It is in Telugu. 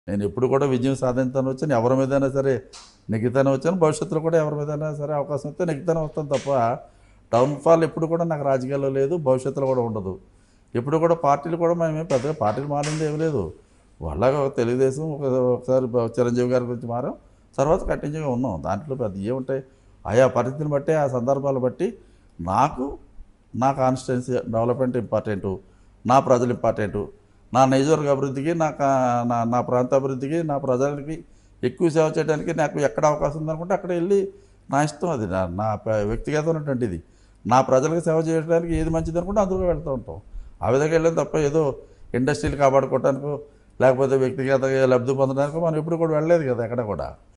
నేను ఎప్పుడు కూడా విజయం సాధించాను వచ్చాను ఎవరి మీదైనా సరే నెగ్గుతానే వచ్చాను భవిష్యత్తులో కూడా ఎవరి మీదైనా సరే అవకాశం వస్తే నెగ్గుతానే వస్తాను తప్ప డౌన్ఫాల్ ఎప్పుడు కూడా నాకు రాజకీయాల్లో లేదు భవిష్యత్తులో కూడా ఉండదు ఎప్పుడు కూడా పార్టీలు కూడా మేమేం పెద్దగా పార్టీలు మారింది ఏం లేదు వాళ్ళగా ఒక తెలుగుదేశం ఒక ఒకసారి బ- చిరంజీవి గారి గురించి మారాం తర్వాత కంటిన్యూగా ఉన్నాం దాంట్లో పెద్ద ఏముంటాయి ఆయా పరిస్థితిని బట్టి ఆ సందర్భాలు బట్టి నాకు నా కాన్స్టిట్యున్సీ డెవలప్మెంట్ ఇంపార్టెంటు నా ప్రజలు ఇంపార్టెంటు నా నియోజకవర్గ అభివృద్ధికి నా కా- నా నా ప్రాంత అభివృద్ధికి నా ప్రజలకి ఎక్కువ సేవ చేయడానికి నాకు ఎక్కడ అవకాశం ఉందనుకుంటే అక్కడ వెళ్ళి నా ఇష్టం అది నా నా ప- వ్యక్తిగతమైనటువంటిది నా ప్రజలకు సేవ చేయడానికి ఏది మంచిది అనుకుంటే అందులో వెళ్తూ ఉంటాం ఆ విధంగా వెళ్ళాం తప్ప ఏదో ఇండస్ట్రీలు కాపాడుకోవటానికో లేకపోతే వ్యక్తిగత లబ్ధి పొందడానికో మనం ఎప్పుడు కూడా వెళ్ళలేదు కదా ఎక్కడ కూడా